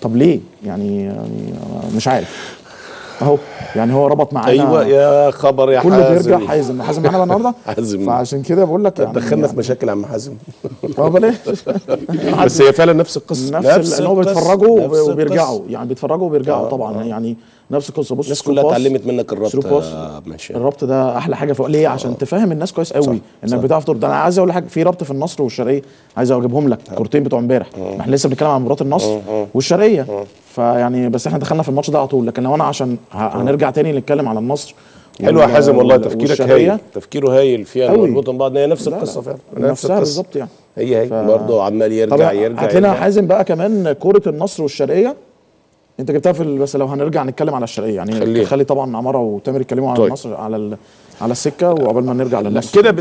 طب ليه يعني, يعني مش عارف اهو يعني هو ربط معانا ايوه يا خبر يا كله حازم بيرجع حازم حازم معانا بقى النهارده حازم. فعشان كده بقول لك يعني دخلنا في يعني مشاكل يا عم حازم اه بلاش بس هي فعلا نفس القصه نفس ان هو القصة، بيتفرجوا نفس وبيرجعوا القصة. يعني بيتفرجوا وبيرجعوا آه، طبعا يعني نفس القصه بص الناس سكرو كلها باس، اتعلمت منك الربط سكرو باس. يا ماشي الربط ده احلى حاجه فوق ليه عشان تفهم الناس كويس قوي انك صح. بتعرف ترد انا عايز اقول لك حاجه في ربط في النصر والشرقيه عايز اجيبهم لك الكورتين بتوع امبارح ما احنا لسه بنتكلم عن مباراه النصر والشرقيه فيعني بس احنا دخلنا في الماتش ده على طول لكن لو انا عشان ه- هنرجع تاني نتكلم على النصر حلو يا وال- حازم والله وال- تفكيرك والشرقية. هايل تفكيره هايل فيها أوي. مربوطه ببعض هي نفس لا، لا، القصه فعلا نفس نفسها القصه بالظبط يعني هي هي ف- برضه عمال طب يرجع يرجع هات لنا يرجع. حازم بقى كمان كوره النصر والشرقيه انت جبتها في ال- بس لو هنرجع نتكلم على الشرقيه يعني خليها. خلي طبعا عماره وتامر يتكلموا على طيب. النصر على ال- على السكه وقبل ما نرجع لا للنصر كده